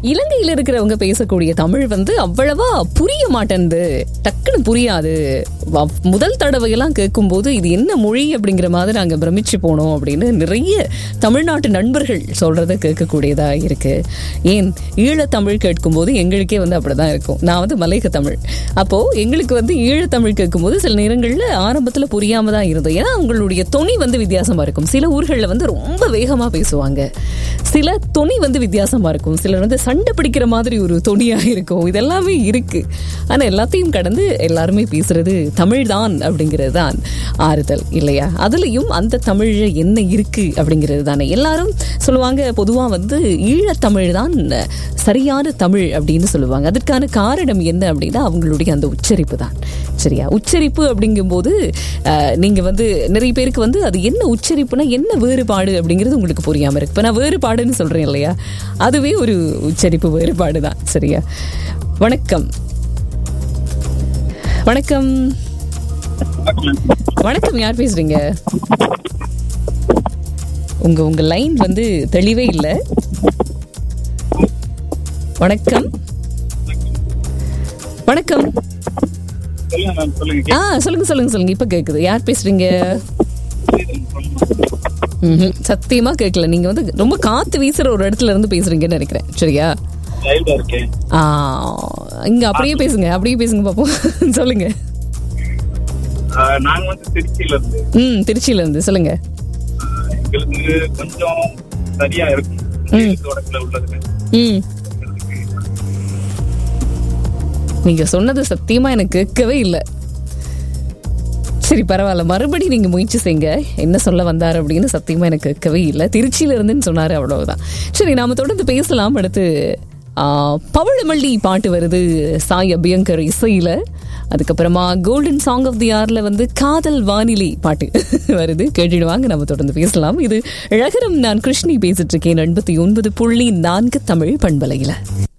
இலங்கையில இருக்கிறவங்க பேசக்கூடிய தமிழ் வந்து அவ்வளவா புரிய மாட்டேன்து டக்குன்னு புரியாது வ- முதல் தடவையெல்லாம் கேட்கும்போது இது என்ன மொழி அப்படிங்கிற மாதிரி நாங்க பிரமிச்சு போனோம் அப்படின்னு நிறைய தமிழ்நாட்டு நண்பர்கள் சொல்றத கேட்கக்கூடியதா இருக்கு ஏன் ஈழத்தமிழ் கேட்கும்போது எங்களுக்கே வந்து அப்படிதான் இருக்கும் நான் வந்து மலையக தமிழ் அப்போ எங்களுக்கு வந்து ஈழத்தமிழ் கேட்கும்போது சில நேரங்கள்ல ஆரம்பத்துல புரியாம தான் இருந்தது ஏன்னா அவங்களுடைய தொனி வந்து வித்தியாசமா இருக்கும் சில ஊர்களில் வந்து ரொம்ப வேகமா பேசுவாங்க சில தொனி வந்து வித்தியாசமா இருக்கும் சிலர் வந்து சண்டை பிடிக்கிற மாதிரி ஒரு தொனியா இருக்கும் இதெல்லாமே இருக்கு ஆனா எல்லாத்தையும் கடந்து எல்லாருமே பேசுறது தமிழ் தான் அப்படிங்கிறது தான் ஆறுதல் இல்லையா அதுலயும் அந்த தமிழ்ல என்ன இருக்கு அப்படிங்கிறது தானே எல்லாரும் சொல்லுவாங்க பொதுவா வந்து ஈழத்தமிழ் தான் சரியான தமிழ் அப்படின்னு சொல்லுவாங்க அதற்கான காரணம் என்ன அப்படின்னா அவங்களுடைய அந்த உச்சரிப்பு தான் சரியா உச்சரிப்பு அப்படிங்கும்போது அஹ், நீங்க வந்து நிறைய பேருக்கு வந்து அது என்ன உச்சரிப்புனா என்ன வேறுபாடு அப்படிங்கிறது உங்களுக்கு புரியாம இருக்கு இப்ப நான் வேறுபாடுன்னு சொல்றேன் இல்லையா அதுவே ஒரு உச்சரிப்பு வேறுபாடு தான் சரியா வணக்கம் வணக்கம் வணக்கம் யார் பேசுறீங்க உங்க உங்க லைன் வந்து தெளிவே இல்ல வணக்கம் வணக்கம் சொல்லுங்க மேம் சொல்லுங்க ஆ சொல்லுங்க சொல்லுங்க சொல்லுங்க இப்ப கேக்குது யார் பேசுறீங்க ம்ஹும். சத்தியமா கேட்கல நீங்க வந்து ரொம்ப காத்து வீசுற ஒரு இடத்துல இருந்து பேசுறீங்கன்னு நினைக்கிறேன் சரியா லைவ்ல இருக்கேன் ஆ, இங்க அப்படியே பேசுங்க அப்படியே பேசுங்க பாப்போம் சொல்லுங்க ஆஹ் நாங்க வந்து திருச்சியில இருந்து ம் திருச்சியில இருந்து சொல்லுங்க ஆஹ் எங்களுக்கு கொஞ்சம் சரியா இருக்கும் தொடக்கல உள்ளதுல ம் நீங்க சொன்னது சத்தியமா எனக்கு கேட்கவே இல்லை சரி பரவாயில்ல மறுபடியும் நீங்க முயற்சி செய்யுங்க என்ன சொல்ல வந்தார் அப்படின்னு சத்தியமா எனக்கு கேட்கவே இல்லை திருச்சியில இருந்துன்னு சொன்னாரு அவ்வளவுதான் சரி நாம தொடர்ந்து பேசலாம் அடுத்து ஆ, பவழமல்லி பாட்டு வருது சாய் அபியங்கர் இசையில அதுக்கப்புறமா கோல்டன் சாங் ஆஃப் தி ஆர்ல வந்து காதல் வானிலை பாட்டு வருது கேட்டுடுவாங்க நம்ம தொடர்ந்து பேசலாம் இது அழகரம் நான் கிருஷ்ணி பேசிட்டு இருக்கேன் எண்பத்தி ஒன்பது புள்ளி நான்கு தமிழ் பண்பலையில